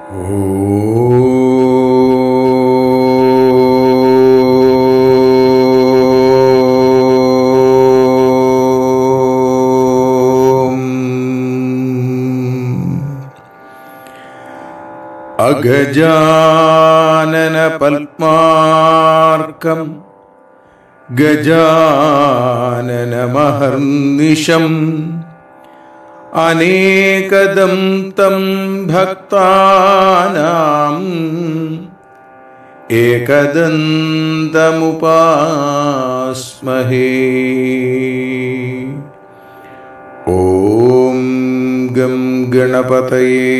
അഗജാനന പത്മാർക്കം ഗജാനനമഹർനിശം അനേകദം തം ഭക്താനാം ഏകദന്തമുപാസ്മഹേ ഓം ഗം ഗണപതയേ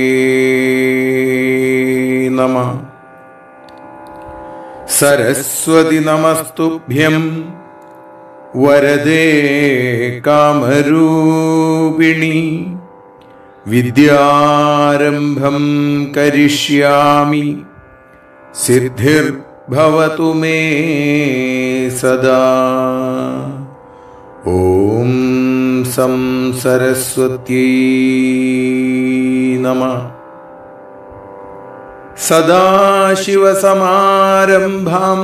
നമ സരസ്വതി നമസ്തുഭ്യം വരദേ കാമരൂപിണി വിദ്യാരംഭം കരിഷ്യാമി സിദ്ധിർഭവതു മേ സദാ ഓം സം സരസ്വത്യൈ നമ സദാശിവസമാരംഭാം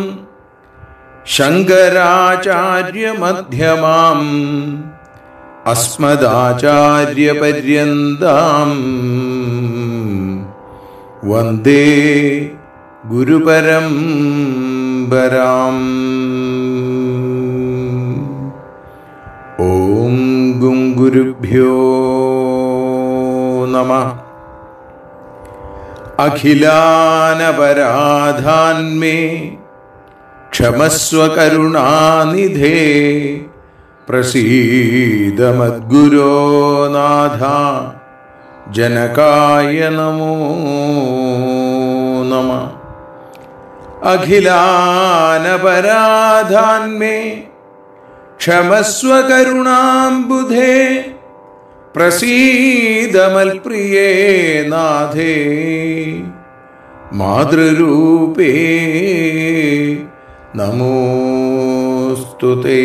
ശങ്കരാചാര്യമധ്യമാം അസ്മദാചാര്യപര്യന്താം വന്ദേ ഗുരുപരംപരാം ഓം ഗും ഗുരുഭ്യോ നമ അഖിലാനപരാധാന്മേ ക്ഷമസ്വ കരുണാനിധേ പ്രസീദമദ്ഗുരോ നാഥ ജനകായ നമോ നമ അഖിലാനപരാധാന്മേ ക്ഷമസ്വ കരുണാംബുധേ പ്രസീദമൽപ്രിയേ നാഥേ മാതൃരൂപേ നമോസ്തുതേ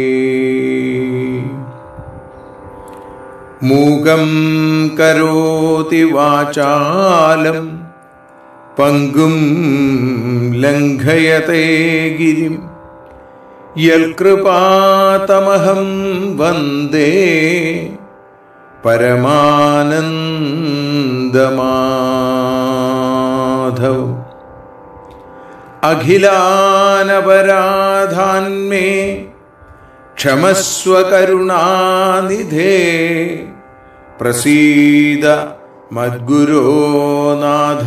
മൂകം കരോതി വാചാലം പങ്കും ലംഘയത്തെ ഗിരിം യൽകൃപാതമഹം വന്ദേ പരമാനന്ദമാധവ് അഖിലാനപരാധാന്മേ ക്ഷമസ്വ കരുണാനിധേ പ്രസീദ മദ്ഗുരോ നാഥ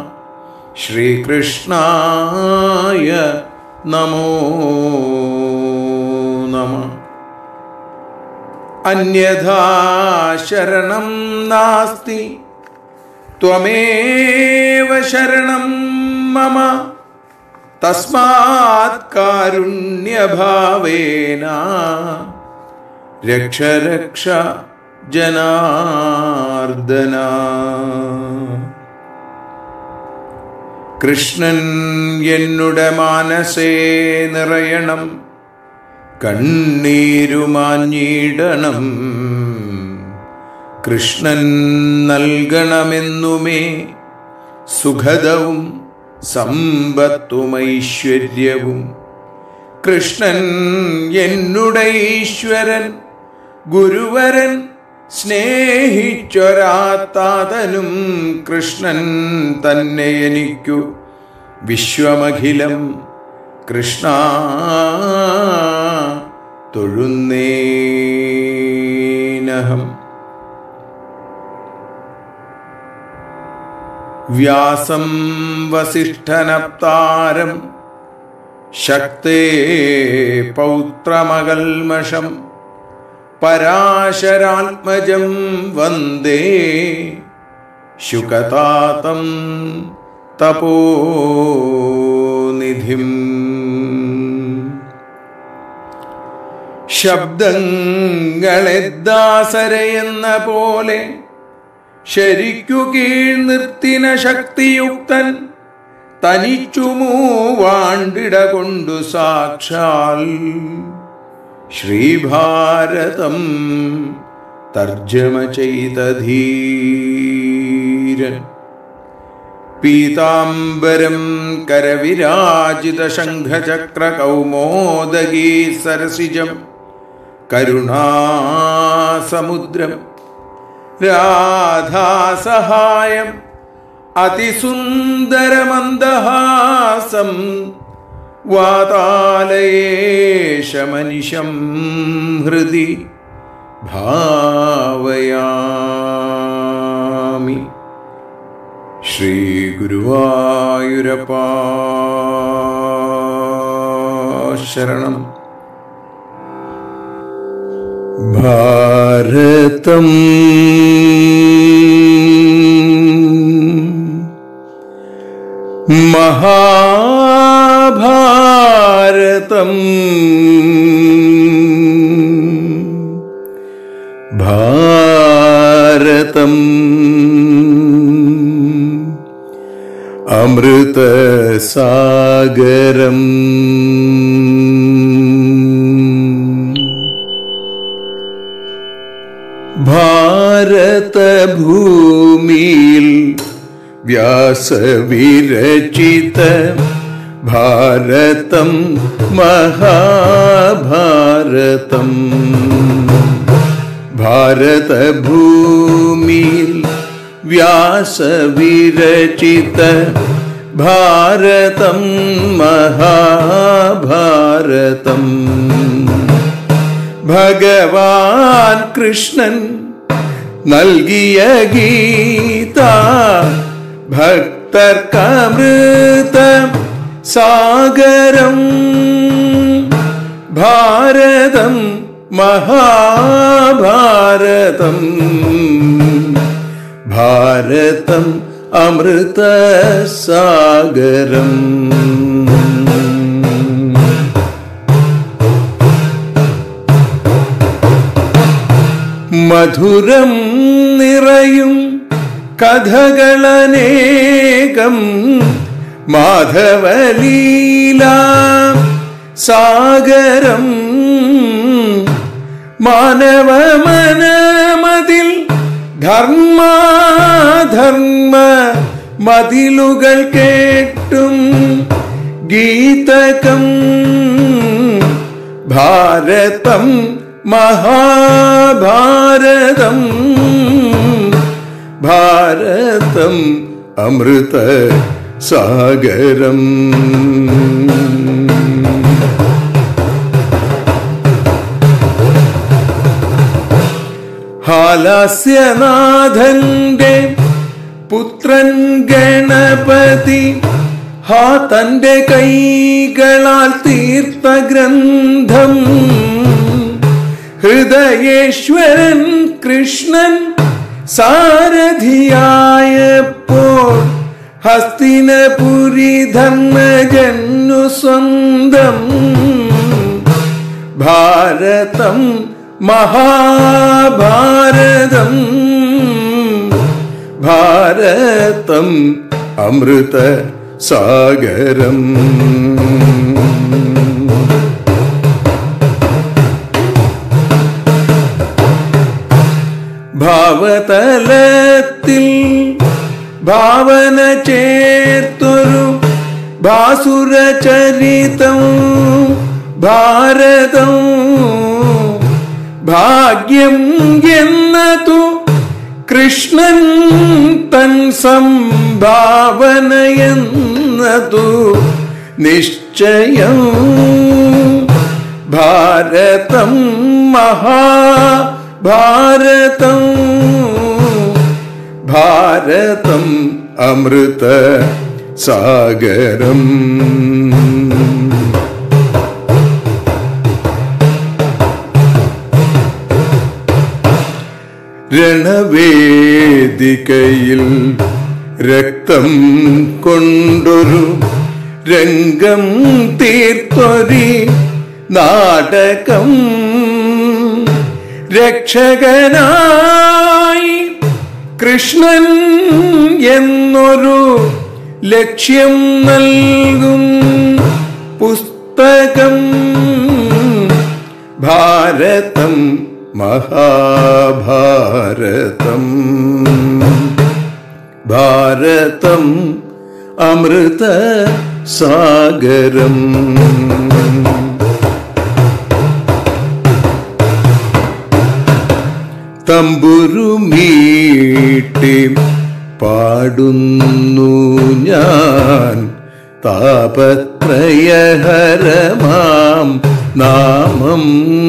ശ്രീകൃഷ്ണായ നമോ നമ അന്യഥാ ശരണം നാസ്തി ത്വമേവ ശരണം മമ തസ്മാത് കാരുണ്യഭാവേന രക്ഷ രക്ഷ ജനാർദ്ദന കൃഷ്ണൻ എന്നുടെ മാനസേ നിറയണം കണ്ണീരുമാഞ്ഞിടണം കൃഷ്ണൻ നൽകണമെന്നുമേ സുഖദവും സമ്പത്തുമൈശ്വര്യവും കൃഷ്ണൻ എന്നുടെ ഈശ്വരൻ ഗുരുവരൻ സ്നേഹിച്ചൊരാത്താതനും കൃഷ്ണൻ തന്നെ എനിക്കു വിശ്വമഖിലം കൃഷ്ണ തൊഴുന്നേനഹം വ്യാസം വസിഷ്ഠനപ്താരം ശക്തേ പൗത്രമകൽമഷം പരാശരാത്മജം വന്ദേ ശുകതാതം തപോനിധിം ശബ്ദങ്ങളെ ദാസരയെന്ന പോലെ ശരിക്കു കീഴ് നിർത്തിന ശക്തിയുക്തൻ തനിച്ചു മൂവാണ്ടിട കൊണ്ടു സാക്ഷാൽ ശ്രീഭാരതം തർജ്ജമ ചെയ്ത ധീരൻ പീതാംബരം കരവിരാജിത ശംഖചക്ര കൗമോദഗീ സരസിജം കരുണാസമുദ്രം രാധാസഹായം അതിസുന്ദരമന്ദഹാസം വാതാലയേശമനിശം ഹൃദി ഭാവയാമി ശ്രീഗുരുവായൂരപ്പാ ശരണം ഭാരതം മഹാഭാരതം ഭാരതം അമൃതസാഗരം ഭാരതഭൂമിയിൽ വ്യാസവിരചിത ഭാരതം മഹാഭാരതം ഭാരതഭൂമിയിൽ വ്യാസവിരചിത ഭാരതം മഹാഭാരതം ഭഗവാൻ കൃഷ്ണൻ നൽകിയ ഗീത ഭക്തർക്കമൃത സാഗരം ഭാരതം മഹാഭാരതം ഭാരതം അമൃത സാഗരം മധുരം നിറയും കഥകളനേകം മാധവലീല സാഗരം മാനവ മനമതിൽ ധർമാധർമ്മ മതിലുകൾ കേട്ടും ഗീതകം ഭാരതം മഹാഭാരതം ഭാരതം അമൃത സാഗരം ഹാലാസ്യനാഥന്റെ പുത്രൻ ഗണപതി ഹാ തന്റെ കൈകളാൽ തീർത്ത ഗ്രന്ഥം ഹൃദയേശ്വരൻ കൃഷ്ണൻ സാരഥിയായപ്പോൾ ഹസ്തിനപുരി ധർമ്മജന്നു സ്വന്തം ഭാരതം മഹാഭാരതം ഭാരതം അമൃത സാഗരം ഭാവതലത്തിൽ ഭാവന ചേർത്തൊരു ഭാസുരചരിതം ഭാരതം ഭാഗ്യം എന്നതു കൃഷ്ണൻ തൻ സംഭാവനയെന്നതു നിശ്ചയം ഭാരതം മഹാഭാരതം ഭാരതം അമൃത സാഗരം രണവേദികയിൽ രക്തം കൊണ്ടൊരു രംഗം തീർത്തൊരി നാടകം രക്ഷകനായി കൃഷ്ണൻ എന്നൊരു ലക്ഷ്യം നൽകും പുസ്തകം ഭാരതം മഹാഭാരതം ഭാരതം അമൃത സാഗരം തമ്പുരുമീട്ടി പാടുന്നു ഞാൻ താപത്രയഹരമാം നാമം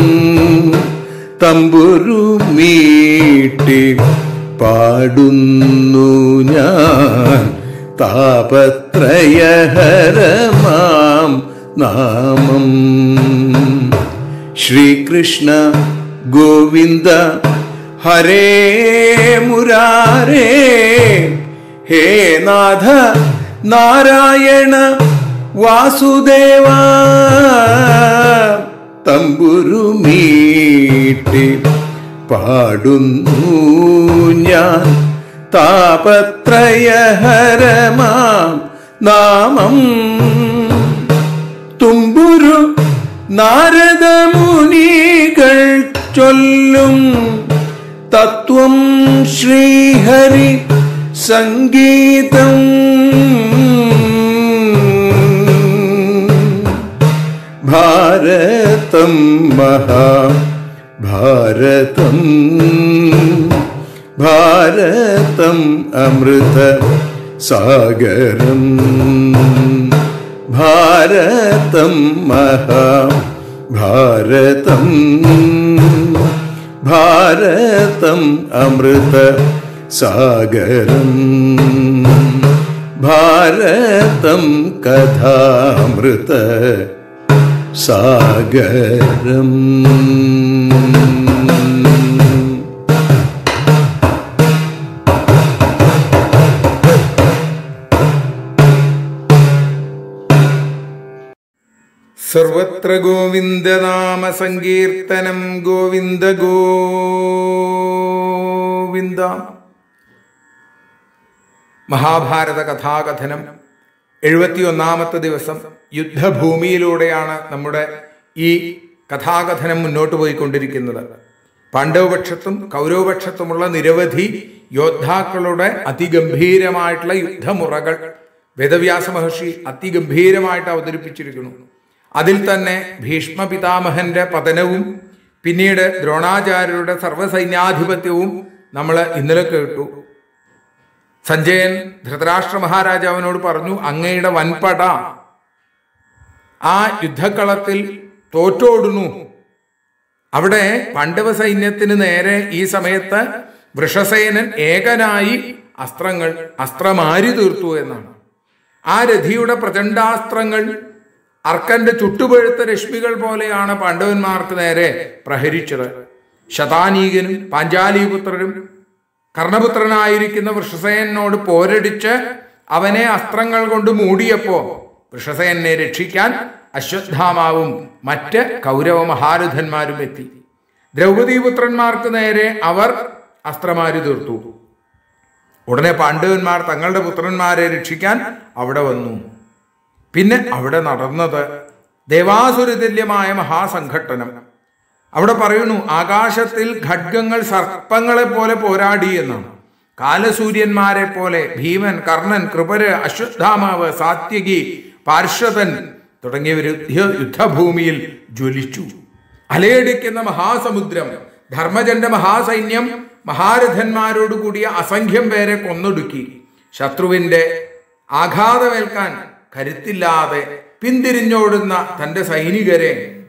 തമ്പുരുമീട്ടി പാടുന്നു ഞാൻ താപത്രയഹരമാം നാമം ശ്രീകൃഷ്ണ ഗോവിന്ദ ഹരേ മുരാരേ ഹേ നാഥ നാരായണ വാസുദേവ തമ്പുരുമീട്ടി പാടുന്നു ഞാൻ താപത്രയഹരമാം നാമം തുമ്പുരു നാരദമുനികൾ ചൊല്ലും തത്വം ശ്രീഹരി സംഗീതം ഭാരതം മഹാ ഭാരതം ഭാരതം അമൃത സാഗരം ഭാരതം മഹാ ഭാരതം ഭാരതം അമൃത സാഗരം ഭാരതം കഥാമൃത സാഗരം സർവത്ര ഗോവിന്ദനാമ സങ്കീർത്തനം ഗോവിന്ദ ഗോവിന്ദ മഹാഭാരത കഥാകഥനം എഴുപത്തിയൊന്നാമത്തെ ദിവസം യുദ്ധഭൂമിയിലൂടെയാണ് നമ്മുടെ ഈ കഥാകഥനം മുന്നോട്ട് പോയിക്കൊണ്ടിരിക്കുന്നത് പാണ്ഡവപക്ഷത്തും കൗരവപക്ഷത്തുമുള്ള നിരവധി യോദ്ധാക്കളുടെ അതിഗംഭീരമായിട്ടുള്ള യുദ്ധമുറകൾ വേദവ്യാസ മഹർഷി അതിഗംഭീരമായിട്ട് അവതരിപ്പിച്ചിരിക്കുന്നു അതിൽ തന്നെ ഭീഷ്മ പിതാമഹന്റെ പതനവും പിന്നീട് ദ്രോണാചാര്യരുടെ സർവ്വസൈന്യാധിപത്യവും നമ്മൾ ഇന്നലെ കേട്ടു സഞ്ജയൻ ധൃതരാഷ്ട്ര മഹാരാജാവിനോട് പറഞ്ഞു അങ്ങയുടെ വൻപട ആ യുദ്ധക്കളത്തിൽ തോറ്റോടുന്നു അവിടെ പാണ്ഡവ സൈന്യത്തിന് നേരെ ഈ സമയത്ത് വൃഷസേനൻ ഏകനായി അസ്ത്രങ്ങൾ അസ്ത്രമാരി തീർത്തു എന്നാണ് ആ രഥിയുടെ പ്രചണ്ഡാസ്ത്രങ്ങൾ അർക്കന്റെ ചുട്ടുപഴുത്ത രശ്മികൾ പോലെയാണ് പാണ്ഡവന്മാർക്ക് നേരെ പ്രഹരിച്ചത് ശതാനീകനും പാഞ്ചാലിപുത്രരും കർണപുത്രനായിരിക്കുന്ന വൃഷസേനോട് പോരടിച്ച് അവനെ അസ്ത്രങ്ങൾ കൊണ്ട് മൂടിയപ്പോ വൃഷസേനെ രക്ഷിക്കാൻ അശ്വത്ഥാമാവും മറ്റ് കൗരവ മഹാരഥന്മാരും എത്തി ദ്രൗപദീപുത്രന്മാർക്ക് നേരെ അവർ അസ്ത്രമാരി തീർത്തു ഉടനെ പാണ്ഡവന്മാർ തങ്ങളുടെ പുത്രന്മാരെ രക്ഷിക്കാൻ അവിടെ വന്നു പിന്നെ അവിടെ നടന്നത് ദേവാസുരതുല്യമായ മഹാസംഘട്ടനം അവിടെ പറയുന്നു ആകാശത്തിൽ ഖഡ്ഗങ്ങൾ സർപ്പങ്ങളെ പോലെ പോരാടി എന്നാണ് കാലസൂര്യന്മാരെ പോലെ ഭീമൻ കർണൻ കൃപര് അശ്വത്ഥാമാവ് സാത്യകി പാർശ്വതൻ തുടങ്ങിയവർ യുദ്ധഭൂമിയിൽ ജ്വലിച്ചു അലയടിക്കുന്ന മഹാസമുദ്രം ധർമ്മജന്റെ മഹാസൈന്യം മഹാരഥന്മാരോട് കൂടിയ അസംഖ്യം പേരെ കൊന്നൊടുക്കി ശത്രുവിന്റെ ആഘാതമേൽക്കാൻ കരുത്തില്ലാതെ പിന്തിരിഞ്ഞോടുന്ന തന്റെ സൈനികരെ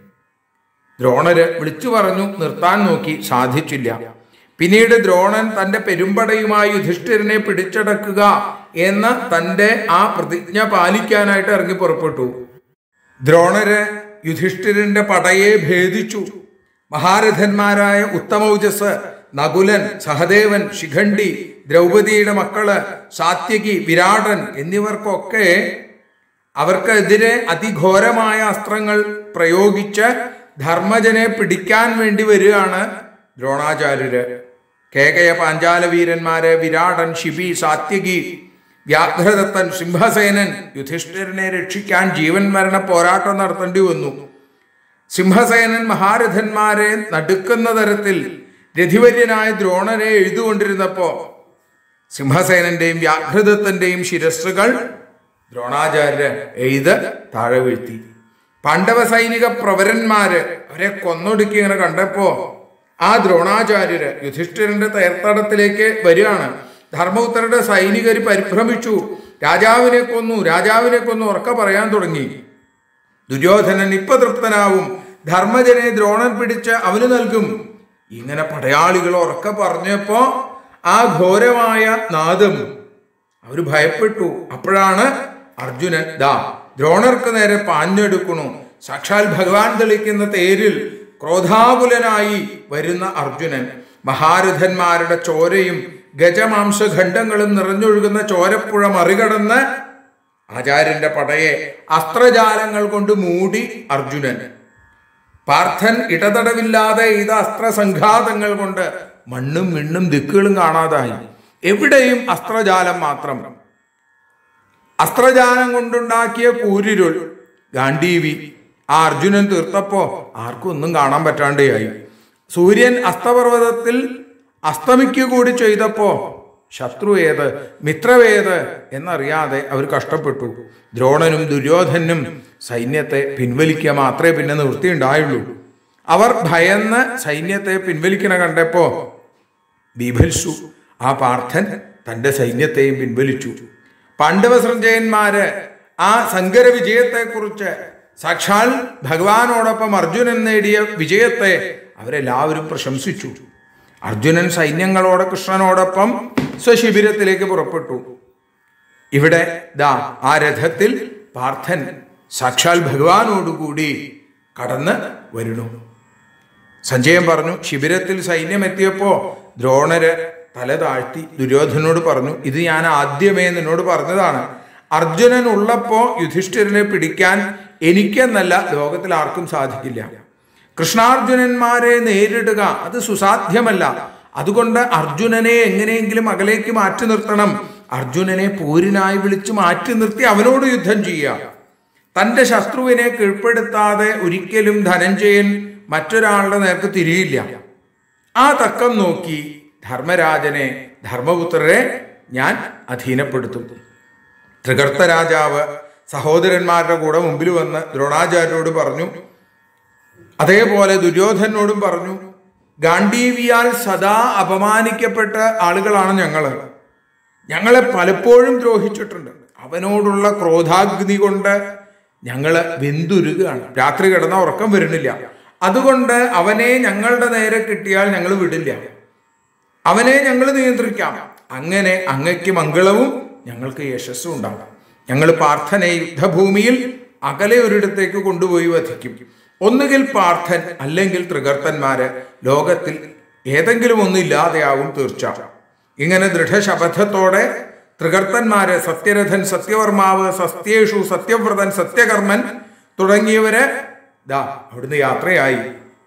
ദ്രോണര് വിളിച്ചു പറഞ്ഞു നിർത്താൻ നോക്കി സാധിച്ചില്ല പിന്നീട് ദ്രോണൻ തന്റെ പെരുമ്പടയുമായി യുധിഷ്ഠിരനെ പിടിച്ചടക്കുക എന്ന തന്റെ ആ പ്രതിജ്ഞ പാലിക്കാനായിട്ട് ഇറങ്ങി പുറപ്പെട്ടു ദ്രോണര് യുധിഷ്ഠിരന്റെ പടയെ ഭേദിച്ചു മഹാരഥന്മാരായ ഉത്തമൗജസ് നകുലൻ സഹദേവൻ ശിഖണ്ഡി ദ്രൗപദിയുടെ മക്കള് സാത്യകി വിരാടൻ എന്നിവർക്കൊക്കെ അവർക്കെതിരെ അതിഘോരമായ അസ്ത്രങ്ങൾ പ്രയോഗിച്ച് ധർമ്മജനെ പിടിക്കാൻ വേണ്ടി വരികയാണ് ദ്രോണാചാര്യര് കേകയ പാഞ്ചാല വീരന്മാരെ വിരാടൻ ശിബി സാത്യകി വ്യാഘ്രദത്തൻ സിംഹസേനൻ യുധിഷ്ഠിരനെ രക്ഷിക്കാൻ ജീവൻ മരണ പോരാട്ടം നടത്തേണ്ടി വന്നു സിംഹസേനൻ മഹാരഥന്മാരെ നടുക്കുന്ന തരത്തിൽ രഥിവര്യനായ ദ്രോണനെ എഴുതുകൊണ്ടിരുന്നപ്പോ സിംഹസേനന്റെയും വ്യാഘ്രദത്തന്റെയും ശിരസ്സുകൾ ദ്രോണാചാര്യര് എഴുത് താഴെ വീഴ്ത്തി പാണ്ഡവ സൈനിക പ്രവരന്മാര് അവരെ കൊന്നൊടുക്കി ഇങ്ങനെ കണ്ടപ്പോ ആ ദ്രോണാചാര്യര് യുധിഷ്ഠിരന്റെ തേർത്തടത്തിലേക്ക് വരികയാണ് ധർമ്മപുത്രരുടെ സൈനികർ പരിഭ്രമിച്ചു രാജാവിനെ കൊന്നു രാജാവിനെ കൊന്നു ഉറക്ക പറയാൻ തുടങ്ങി ദുര്യോധനൻ ഇപ്പൊ തൃപ്തനാവും ധർമ്മജനെ ദ്രോണൻ പിടിച്ച് അവന് നൽകും ഇങ്ങനെ പടയാളികൾ ഉറക്കെ പറഞ്ഞപ്പോ ആ ഘോരമായ നാദം അവര് ഭയപ്പെട്ടു അപ്പോഴാണ് അർജുനൻ ദാ ദ്രോണർക്ക് നേരെ പാഞ്ഞെടുക്കണു സാക്ഷാൽ ഭഗവാൻ തെളിക്കുന്ന തേരിൽ ക്രോധാകുലനായി വരുന്ന അർജുനൻ മഹാരഥന്മാരുടെ ചോരയും ഗജമാംസഖണ്ഡങ്ങളും നിറഞ്ഞൊഴുകുന്ന ചോരപ്പുഴ മറികടന്ന് ആചാര്യന്റെ പടയെ അസ്ത്രജാലങ്ങൾ കൊണ്ട് മൂടി അർജുനൻ പാർത്ഥൻ ഇടതടവില്ലാതെ ഇത് അസ്ത്രസംഘാതങ്ങൾ കൊണ്ട് മണ്ണും മിണ്ണും ദിക്കുകളും കാണാതായി എവിടെയും അസ്ത്രജാലം മാത്രം അസ്ത്രജാലം കൊണ്ടുണ്ടാക്കിയ കൂരിരുൾ ഗാന്ധീവി ആ അർജുനൻ തീർത്തപ്പോ ആർക്കും ഒന്നും കാണാൻ പറ്റാണ്ടായി സൂര്യൻ അസ്തപർവ്വതത്തിൽ അസ്തമിക്കുക കൂടി ചെയ്തപ്പോ ശത്രു ഏത് മിത്രവേത് എന്നറിയാതെ അവർ കഷ്ടപ്പെട്ടു ദ്രോണനും ദുര്യോധനും സൈന്യത്തെ പിൻവലിക്കുക മാത്രമേ പിന്നെ നിവൃത്തിയുണ്ടായുള്ളൂ അവർ ഭയന്ന് സൈന്യത്തെ പിൻവലിക്കണ കണ്ടപ്പോ ബീഭത്സു ആ പാർത്ഥൻ തന്റെ സൈന്യത്തെയും പിൻവലിച്ചു പാണ്ഡവ സഞ്ജയന്മാര് ആ സങ്കര വിജയത്തെക്കുറിച്ച് സാക്ഷാൽ ഭഗവാനോടൊപ്പം അർജുനൻ നേടിയ വിജയത്തെ അവരെല്ലാവരും പ്രശംസിച്ചു അർജുനൻ സൈന്യങ്ങളോട് കൃഷ്ണനോടൊപ്പം സ്വശിബിരത്തിലേക്ക് പുറപ്പെട്ടു ഇവിടെ ദാ ആ രഥത്തിൽ പാർത്ഥൻ സാക്ഷാൽ ഭഗവാനോടുകൂടി കടന്ന് വരുന്നു സഞ്ജയൻ പറഞ്ഞു ശിബിരത്തിൽ സൈന്യം എത്തിയപ്പോ ദ്രോണര് തല താഴ്ത്തി ദുര്യോധനോട് പറഞ്ഞു ഇത് ഞാൻ ആദ്യമേ നിന്നോട് പറഞ്ഞതാണ് അർജുനൻ ഉള്ളപ്പോ യുധിഷ്ഠിരനെ പിടിക്കാൻ എനിക്കെന്നല്ല ലോകത്തിൽ ആർക്കും സാധിക്കില്ല കൃഷ്ണാർജുനന്മാരെ നേരിടുക അത് സുസാധ്യമല്ല അതുകൊണ്ട് അർജുനനെ എങ്ങനെയെങ്കിലും അകലേക്ക് മാറ്റി നിർത്തണം അർജുനനെ പോരിനായി വിളിച്ചു മാറ്റി നിർത്തി അവനോട് യുദ്ധം ചെയ്യുക തന്റെ ശത്രുവിനെ കീഴ്പ്പെടുത്താതെ ഒരിക്കലും ധനഞ്ജയൻ മറ്റൊരാളുടെ നേർക്ക് തിരിയില്ല ആ തക്കം നോക്കി ധർമ്മരാജനെ ധർമ്മപുത്രരെ ഞാൻ അധീനപ്പെടുത്തും ത്രികർത്ത രാജാവ് സഹോദരന്മാരുടെ കൂടെ മുമ്പിൽ വന്ന് ദ്രോണാചാര്യരോട് പറഞ്ഞു അതേപോലെ ദുര്യോധനോടും പറഞ്ഞു ഗാന്ധീവിയാൽ സദാ അപമാനിക്കപ്പെട്ട ആളുകളാണ് ഞങ്ങള് ഞങ്ങളെ പലപ്പോഴും ദ്രോഹിച്ചിട്ടുണ്ട് അവനോടുള്ള ക്രോധാഗ്നി കൊണ്ട് ഞങ്ങള് വെന്തുരുകയാണ് രാത്രി കിടന്ന ഉറക്കം വരുന്നില്ല അതുകൊണ്ട് അവനെ ഞങ്ങളുടെ നേരെ കിട്ടിയാൽ ഞങ്ങൾ വിടില്ല അവനെ ഞങ്ങൾ നിയന്ത്രിക്കാം അങ്ങനെ അങ്ങയ്ക്ക് മംഗളവും ഞങ്ങൾക്ക് യശസ്സും ഉണ്ടാകും ഞങ്ങൾ പാർത്ഥനെ യുദ്ധഭൂമിയിൽ അകലെ ഒരിടത്തേക്ക് കൊണ്ടുപോയി വധിക്കും ഒന്നുകിൽ പാർത്ഥൻ അല്ലെങ്കിൽ ത്രികർത്തന്മാര് ലോകത്തിൽ ഏതെങ്കിലും ഒന്നില്ലാതെയാവും തീർച്ച ഇങ്ങനെ ദൃഢശപഥത്തോടെ ത്രികർത്തന്മാര് സത്യരഥൻ സത്യവർമാവ് സത്യേഷു സത്യവ്രതൻ സത്യകർമ്മൻ തുടങ്ങിയവര് ദാ അവിടുന്ന് യാത്രയായി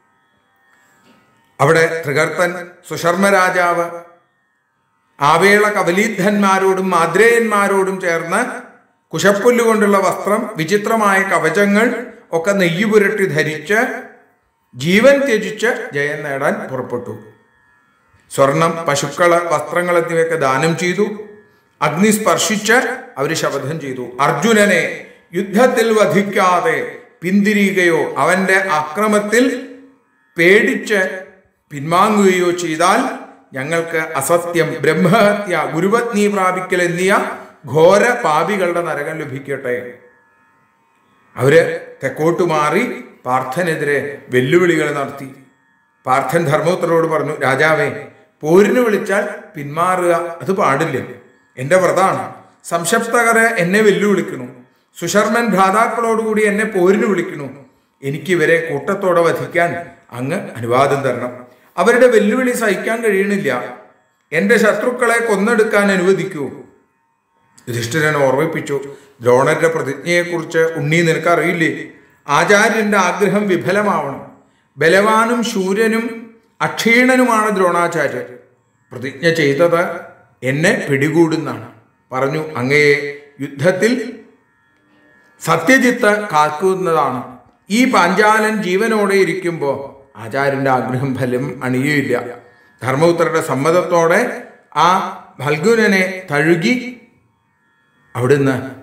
അവിടെ ത്രികർത്തൻ സുശർമ്മ രാജാവ് ആവേള കവലീദ്ധന്മാരോടും മാദ്രേയന്മാരോടും ചേർന്ന് കുശപ്പുല്ല് കൊണ്ടുള്ള വസ്ത്രം വിചിത്രമായ കവചങ്ങൾ ഒക്കെ നെയ്യ് പുരട്ടി ധരിച്ച് ജീവൻ ത്യജിച്ച് ജയം നേടാൻ പുറപ്പെട്ടു സ്വർണം പശുക്കള് വസ്ത്രങ്ങൾ എന്നിവയൊക്കെ ദാനം ചെയ്തു അഗ്നി സ്പർശിച്ച് അവർ ശപഥം ചെയ്തു അർജുനനെ യുദ്ധത്തിൽ വധിക്കാതെ പിന്തിരിയുകയോ അവന്റെ അക്രമത്തിൽ പേടിച്ച് പിൻവാങ്ങുകയോ ചെയ്താൽ ഞങ്ങൾക്ക് അസത്യം ബ്രഹ്മഹത്യ ഗുരുപത്നി പ്രാപിക്കൽ എന്നിയ ഘോര പാപികളുടെ നരകം ലഭിക്കട്ടെ അവര് തെക്കോട്ട് മാറി പാർത്ഥനെതിരെ വെല്ലുവിളികൾ നടത്തി പാർത്ഥൻ ധർമ്മപുത്രരോട് പറഞ്ഞു രാജാവേ പോരിന് വിളിച്ചാൽ പിന്മാറുക അത് പാടില്ല എന്റെ വ്രതാണ് സംശപ്തകരെ എന്നെ വെല്ലുവിളിക്കണു സുശർമ്മൻ ഭ്രാതാക്കളോടുകൂടി എന്നെ പോരിന് വിളിക്കണു എനിക്ക് ഇവരെ കൂട്ടത്തോടെ വധിക്കാൻ അങ്ങ് അനുവാദം തരണം അവരുടെ വെല്ലുവിളി സഹിക്കാൻ കഴിയണില്ല എന്റെ ശത്രുക്കളെ കൊന്നെടുക്കാൻ അനുവദിക്കൂ യുധിഷ്ഠിരൻ ഓർമ്മിപ്പിച്ചു ദ്രോണരുടെ പ്രതിജ്ഞയെക്കുറിച്ച് ഉണ്ണി നിനക്ക് അറിയില്ലേ ആചാര്യന്റെ ആഗ്രഹം വിഫലമാവണം ബലവാനും ശൂരനും അക്ഷീണനുമാണ് ദ്രോണാചാര്യർ പ്രതിജ്ഞ ചെയ്തത് എന്നെ പിടികൂടുന്നാണ് പറഞ്ഞു അങ്ങയെ യുദ്ധത്തിൽ സത്യജിത്ത് കാക്കുന്നതാണ് ഈ പാഞ്ചാലൻ ജീവനോടെ ഇരിക്കുമ്പോൾ ആചാര്യന്റെ ആഗ്രഹം ഫലം അണിയുകയില്ല ധർമ്മപുത്രരുടെ സമ്മതത്തോടെ ആ ഫൽഗുനനെ തഴുകി അവിടുന്ന്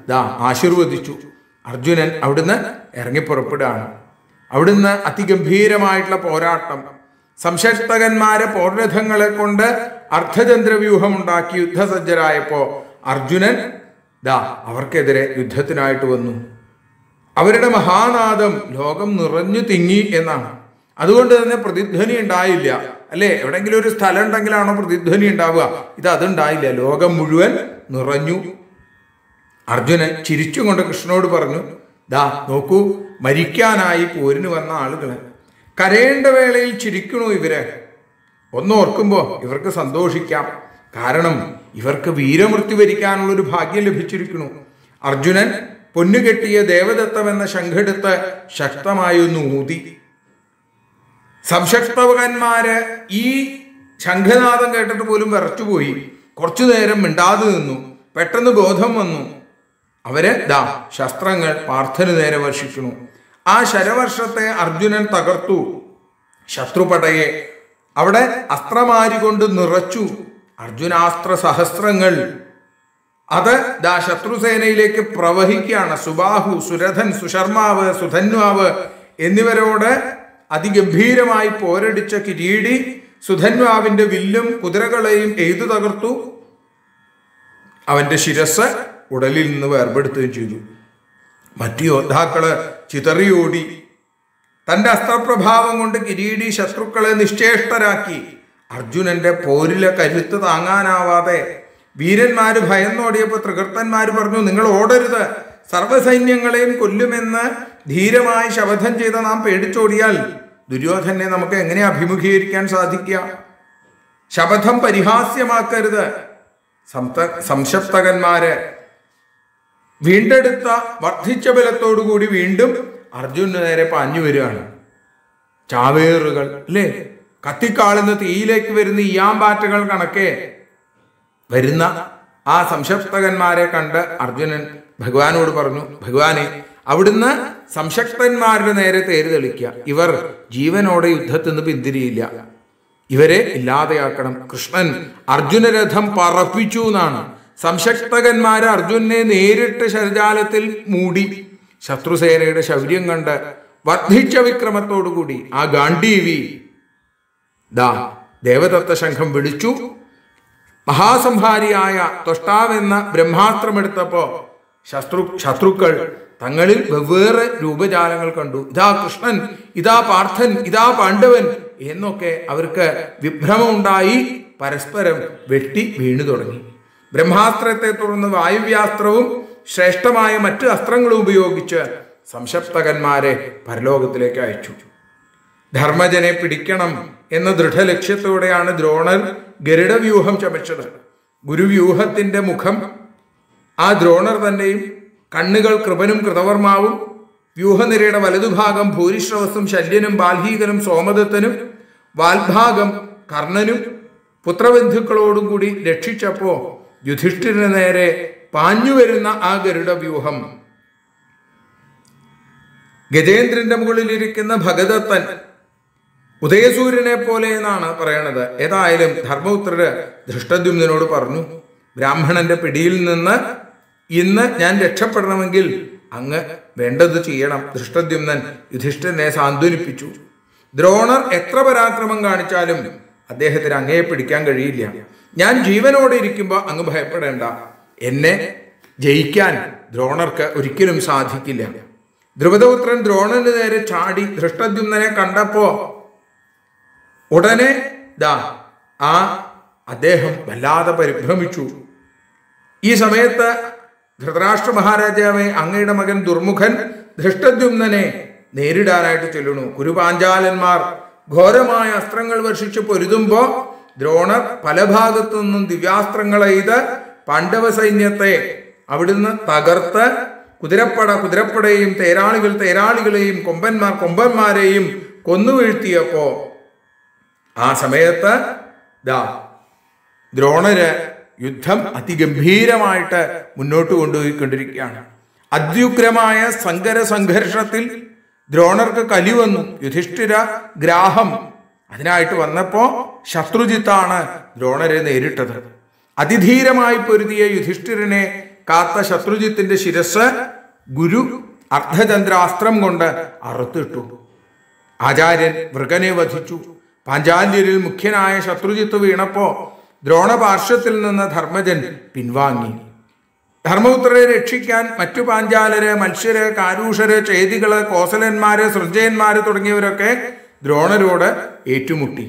ദാ ആശീർവദിച്ചു അർജുനൻ അവിടുന്ന് ഇറങ്ങിപ്പുറപ്പെടുകയാണ് അവിടുന്ന് അതിഗംഭീരമായിട്ടുള്ള പോരാട്ടം സംശക്തകന്മാരെ പോർരഥങ്ങളെ കൊണ്ട് അർദ്ധചന്ദ്രവ്യൂഹം ഉണ്ടാക്കി യുദ്ധസജ്ജരായപ്പോ അർജുനൻ ദാ അവർക്കെതിരെ യുദ്ധത്തിനായിട്ട് വന്നു അവരുടെ മഹാനാദം ലോകം നിറഞ്ഞു തിങ്ങി എന്നാണ് അതുകൊണ്ട് തന്നെ പ്രതിധ്വനി ഉണ്ടായില്ല അല്ലേ എവിടെങ്കിലും ഒരു സ്ഥലം ഉണ്ടെങ്കിലാണോ പ്രതിധ്വനി ഉണ്ടാവുക ഇത് അതുണ്ടായില്ല ലോകം മുഴുവൻ നിറഞ്ഞു അർജുനൻ ചിരിച്ചുകൊണ്ട് കൃഷ്ണനോട് പറഞ്ഞു ദാ നോക്കൂ മരിക്കാനായി പോരിന് വന്ന ആളുകള് കരയേണ്ട വേളയിൽ ചിരിക്കണു ഇവര് ഒന്നോർക്കുമ്പോ ഇവർക്ക് സന്തോഷിക്കാം കാരണം ഇവർക്ക് വീരമൃത്യു വരിക്കാനുള്ള ഒരു ഭാഗ്യം ലഭിച്ചിരിക്കുന്നു അർജുനൻ പൊന്നുകെട്ടിയ ദേവദത്തം എന്ന ശംഖെടുത്ത് ശക്തമായി ഒന്ന് ഊതി സംശക്തവകന്മാര് ഈ ശംഖനാദം കേട്ടിട്ട് പോലും വിറച്ചുപോയി കുറച്ചു നേരം മിണ്ടാതെ നിന്നു പെട്ടെന്ന് ബോധം വന്നു അവര് ദാ ശസ്ത്രങ്ങൾ പാർത്ഥന് നേരെ വർഷിക്കുന്നു ആ ശരവർഷത്തെ അർജുനൻ തകർത്തു ശത്രുപടയെ അവിടെ അസ്ത്രമാരി കൊണ്ട് നിറച്ചു അർജുനാസ്ത്ര സഹസ്രങ്ങൾ അത് ദാ ശത്രുസേനയിലേക്ക് പ്രവഹിക്കുകയാണ് സുബാഹു സുരഥൻ സുശർമാവ് സുധന്വാവ് എന്നിവരോട് അതിഗംഭീരമായി പോരടിച്ച കിരീടി സുധന്വാവിന്റെ വില്ലും കുതിരകളെയും എയ്തു തകർത്തു അവന്റെ ശിരസ് ഉടലിൽ നിന്ന് വേർപെടുത്തുകയും ചെയ്തു മറ്റു യോദ്ധാക്കള് ചിതറിയോടി തന്റെ അസ്ത്രപ്രഭാവം കൊണ്ട് കിരീടി ശത്രുക്കളെ നിശ്ചേഷ്ടരാക്കി അർജുനന്റെ പോരിലെ കരുത്ത് താങ്ങാനാവാതെ വീരന്മാര് ഭയന്നോടിയപ്പോ തൃകർത്തന്മാര് പറഞ്ഞു നിങ്ങൾ ഓടരുത് സർവ്വസൈന്യങ്ങളെയും കൊല്ലുമെന്ന് ധീരമായി ശപഥം ചെയ്ത നാം പേടിച്ചോടിയാൽ ദുര്യോധനെ നമുക്ക് എങ്ങനെ അഭിമുഖീകരിക്കാൻ സാധിക്കുക ശപഥം പരിഹാസ്യമാക്കരുത് സംത സംശപ്തകന്മാര് വീണ്ടെടുത്ത വർദ്ധിച്ച ബലത്തോടുകൂടി വീണ്ടും അർജുനു നേരെ പാഞ്ഞു വരികയാണ് ചാവേറുകൾ അല്ലേ കത്തിക്കാളുന്ന തീയിലേക്ക് വരുന്ന ഇയാമ്പാറ്റകൾ കണക്കെ വരുന്ന ആ സംശക്തകന്മാരെ കണ്ട് അർജുനൻ ഭഗവാനോട് പറഞ്ഞു ഭഗവാനെ അവിടുന്ന് സംശക്തന്മാരുടെ നേരെ തേര് തെളിക്കുക ഇവർ ജീവനോടെ യുദ്ധത്തിൽ നിന്ന് പിന്തിരിയില്ല ഇവരെ ഇല്ലാതെയാക്കണം കൃഷ്ണൻ അർജുനരഥം പറപ്പിച്ചു എന്നാണ് സംശക്തകന്മാര് അർജുനെ നേരിട്ട് ശരജാലത്തിൽ മൂടി ശത്രുസേനയുടെ ശൗര്യം കണ്ട് വർദ്ധിച്ച വിക്രമത്തോടുകൂടി ആ ഗാന്ധീവി ദാ ദേവദത്ത ശംഖം വിളിച്ചു മഹാസംഹാരിയായ തൊഷ്ടാവെന്ന ബ്രഹ്മാസ്ത്രമെടുത്തപ്പോ ശത്രു ശത്രുക്കൾ തങ്ങളിൽ വെവ്വേറെ രൂപജാലങ്ങൾ കണ്ടു ഇതാ കൃഷ്ണൻ ഇതാ പാർത്ഥൻ ഇതാ പാണ്ഡവൻ എന്നൊക്കെ അവർക്ക് വിഭ്രമമുണ്ടായി പരസ്പരം വെട്ടി വീണു തുടങ്ങി ബ്രഹ്മാസ്ത്രത്തെ തുടർന്ന് വായുവ്യാസ്ത്രവും ശ്രേഷ്ഠമായ മറ്റ് അസ്ത്രങ്ങളും ഉപയോഗിച്ച് സംശപ്തകന്മാരെ പരലോകത്തിലേക്ക് അയച്ചു ധർമ്മജനെ പിടിക്കണം എന്ന ദൃഢലക്ഷ്യത്തോടെയാണ് ദ്രോണർ ഗരുഡവ്യൂഹം ചമച്ചത് ഗുരുവ്യൂഹത്തിന്റെ മുഖം ആ ദ്രോണർ തന്നെയും കണ്ണുകൾ കൃപനും കൃതവർമാവും വ്യൂഹനിരയുടെ വലതുഭാഗം ഭൂരിശ്രവസും ശല്യനും ബാൽഹീകനും സോമദത്തനും വാൽഭാഗം കർണനും പുത്രബന്ധുക്കളോടും കൂടി രക്ഷിച്ചപ്പോ യുധിഷ്ഠിരന് നേരെ പാഞ്ഞു വരുന്ന ആ ഗരുഡ വ്യൂഹം ഗജേന്ദ്രന്റെ മുകളിലിരിക്കുന്ന ഭഗദത്തൻ ഉദയസൂര്യനെ പോലെ എന്നാണ് പറയണത് ഏതായാലും ധർമ്മപുത്രര് ധൃഷ്ടദ്യുമ്നോട് പറഞ്ഞു ബ്രാഹ്മണന്റെ പിടിയിൽ നിന്ന് ഇന്ന് ഞാൻ രക്ഷപ്പെടണമെങ്കിൽ അങ്ങ് വേണ്ടത് ചെയ്യണം ധൃഷ്ടദ്യുമ്നൻ യുധിഷ്ഠിരനെ സാന്ത്വനിപ്പിച്ചു ദ്രോണർ എത്ര പരാക്രമം കാണിച്ചാലും അദ്ദേഹത്തിന് അങ്ങയെ പിടിക്കാൻ കഴിയില്ല ഞാൻ ജീവനോടെ ഇരിക്കുമ്പോൾ അങ്ങ് ഭയപ്പെടേണ്ട എന്നെ ജയിക്കാൻ ദ്രോണർക്ക് ഒരിക്കലും സാധിക്കില്ല ദ്രുപദപുത്രൻ ദ്രോണന് നേരെ ചാടി ധൃഷ്ടദ്യുമ്നെ കണ്ടപ്പോ ഉടനെ ദാ ആ അദ്ദേഹം വല്ലാതെ പരിഭ്രമിച്ചു ഈ സമയത്ത് ധൃതരാഷ്ട്ര മഹാരാജാവെ അങ്ങയുടെ മകൻ ദുർമുഖൻ ധൃഷ്ടദ്യുമ്നെ നേരിടാനായിട്ട് ചെല്ലുന്നു കുരുപാഞ്ചാലന്മാർ ഘോരമായ അസ്ത്രങ്ങൾ വർഷിച്ച് പൊരുതുമ്പോ ദ്രോണർ പല ഭാഗത്തു നിന്നും ദിവ്യാസ്ത്രങ്ങൾ എയ്ത് പാണ്ഡവ സൈന്യത്തെ അവിടുന്ന് തകർത്ത് കുതിരപ്പട കുതിരപ്പടയെയും തേരാളികൾ തേരാളികളെയും കൊമ്പന്മാർ കൊമ്പന്മാരെയും കൊന്നുവീഴ്ത്തിയപ്പോ ആ സമയത്ത് ദാ ദ്രോണര് യുദ്ധം അതിഗംഭീരമായിട്ട് മുന്നോട്ട് കൊണ്ടുപോയിക്കൊണ്ടിരിക്കുകയാണ് അത്യുഗ്രമായ സങ്കര സംഘർഷത്തിൽ ദ്രോണർക്ക് കലി വന്നു യുധിഷ്ഠിര ഗ്രാഹം അതിനായിട്ട് വന്നപ്പോ ശത്രുജിത്താണ് ദ്രോണരെ നേരിട്ടത് അതിധീരമായി പൊരുതിയ യുധിഷ്ഠിരനെ കാത്ത ശത്രുജിത്തിന്റെ ശിരസ് ഗുരു അർദ്ധചന്ദ്രാസ്ത്രം കൊണ്ട് അറുത്തിട്ടു ആചാര്യൻ വൃഗനെ വധിച്ചു പാഞ്ചാല്യരിൽ മുഖ്യനായ ശത്രുജിത്ത് വീണപ്പോ ദ്രോണപാർശ്വത്തിൽ നിന്ന് ധർമ്മജൻ പിൻവാങ്ങി ധർമ്മപുത്രരെ രക്ഷിക്കാൻ മറ്റു പാഞ്ചാലര് മത്സ്യര് കാരൂഷര് ചേതികള് കോസലന്മാര് സൃജയന്മാര് തുടങ്ങിയവരൊക്കെ ദ്രോണരോട് ഏറ്റുമുട്ടി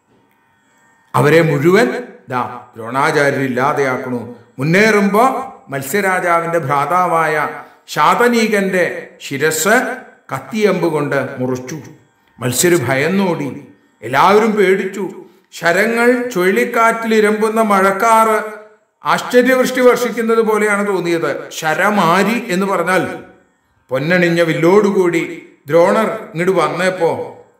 അവരെ മുഴുവൻ ദാ ദ്രോണാചാര്യരില്ലാതെയാക്കണു മുന്നേറുമ്പോ മത്സ്യരാജാവിന്റെ ഭ്രാതാവായ ശാതനീകന്റെ ശിരസ് കത്തിയമ്പ് കൊണ്ട് മുറിച്ചു മത്സ്യര് ഭയന്നോടി എല്ലാവരും പേടിച്ചു ശരങ്ങൾ ചുഴലിക്കാറ്റിൽ ഇരമ്പുന്ന മഴക്കാറ് ആശ്ചര്യവൃഷ്ടി വർഷിക്കുന്നത് പോലെയാണ് തോന്നിയത് ശരമാരി എന്ന് പറഞ്ഞാൽ പൊന്നണിഞ്ഞ വില്ലോടുകൂടി ദ്രോണർ ഇങ്ങോട്ട് വന്നപ്പോ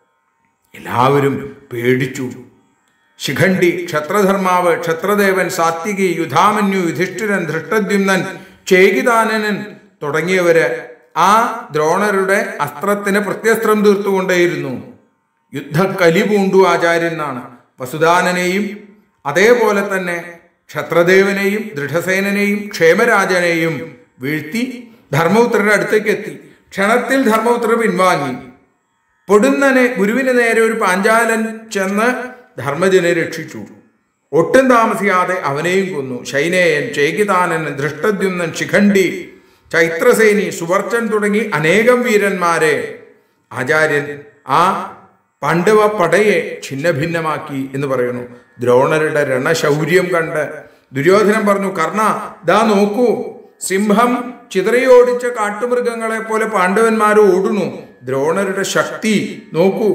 എല്ലാവരും പേടിച്ചു ശിഖണ്ഡി ക്ഷത്രധർമാവ് ക്ഷത്രദേവൻ സാത്വികി യുധാമന്യു യുധിഷ്ഠിരൻ ധൃഷ്ടദ്യുമ്നൻ ചേകിതാനനൻ തുടങ്ങിയവര് ആ ദ്രോണരുടെ അസ്ത്രത്തിന് പ്രത്യസ്ത്രം തീർത്തുകൊണ്ടേയിരുന്നു യുദ്ധക്കലി പൂണ്ടു ആചാര്യനാണ് വസുദാനനെയും അതേപോലെ തന്നെ ക്ഷത്രദേവനെയും ദൃഢസേനനെയും ക്ഷേമരാജനെയും വീഴ്ത്തി ധർമ്മപുത്രരുടെ അടുത്തേക്ക് എത്തി ക്ഷണത്തിൽ ധർമ്മപുത്രർ പിൻവാങ്ങി പൊടുന്നനെ ഗുരുവിന് നേരെ ഒരു പാഞ്ചാലൻ ചെന്ന് ധർമ്മജനെ രക്ഷിച്ചു ഒട്ടും താമസിയാതെ അവനെയും കൊന്നു ശൈനേയൻ ചേകിതാനൻ ദൃഷ്ടദ്യുമ്നൻ ശിഖണ്ഡി ചൈത്രസേനി സുവർച്ചൻ തുടങ്ങി അനേകം വീരന്മാരെ ആചാര്യൻ ആ പാണ്ഡവ പടയെ ഛിന്നഭിന്നമാക്കി എന്ന് പറയുന്നു ദ്രോണരുടെ രണശൗര്യം കണ്ട് ദുര്യോധനൻ പറഞ്ഞു കർണ ദാ നോക്കൂ സിംഹം ചിതറിയോടിച്ച കാട്ടുമൃഗങ്ങളെ പോലെ പാണ്ഡവന്മാർ ഓടുന്നു ദ്രോണരുടെ ശക്തി നോക്കൂ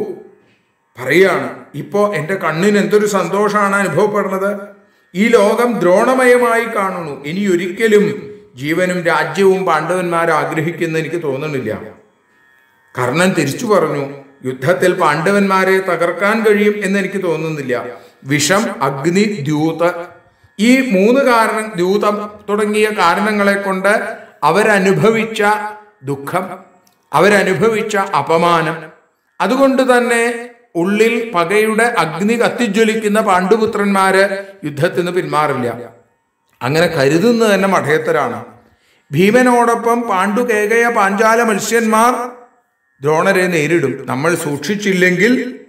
പറയാണ് ഇപ്പോ എൻ്റെ കണ്ണിന് എന്തൊരു സന്തോഷമാണ് അനുഭവപ്പെടുന്നത് ഈ ലോകം ദ്രോണമയമായി കാണുന്നു ഇനി ഒരിക്കലും ജീവനും രാജ്യവും പാണ്ഡവന്മാർ ആഗ്രഹിക്കുന്ന എനിക്ക് തോന്നുന്നില്ല കർണൻ തിരിച്ചു പറഞ്ഞു യുദ്ധത്തിൽ പാണ്ഡവന്മാരെ തകർക്കാൻ കഴിയും എന്ന് എനിക്ക് തോന്നുന്നില്ല വിഷം അഗ്നി ദ്യൂത ഈ മൂന്ന് കാരണം ദ്യൂതം തുടങ്ങിയ കാരണങ്ങളെ കൊണ്ട് അവരനുഭവിച്ച ദുഃഖം അവരനുഭവിച്ച അപമാനം അതുകൊണ്ട് തന്നെ ഉള്ളിൽ പകയുടെ അഗ്നി കത്തിജ്വലിക്കുന്ന പാണ്ഡുപുത്രന്മാര് യുദ്ധത്തിൽ നിന്ന് പിന്മാറില്ല അങ്ങനെ കരുതുന്നത് തന്നെ മഠയത്തരാണ് ഭീമനോടൊപ്പം പാണ്ഡു കേകയ പാഞ്ചാല മത്സ്യന്മാർ ദ്രോണരെ നേരിടും നമ്മൾ സൂക്ഷിച്ചില്ലെങ്കിൽ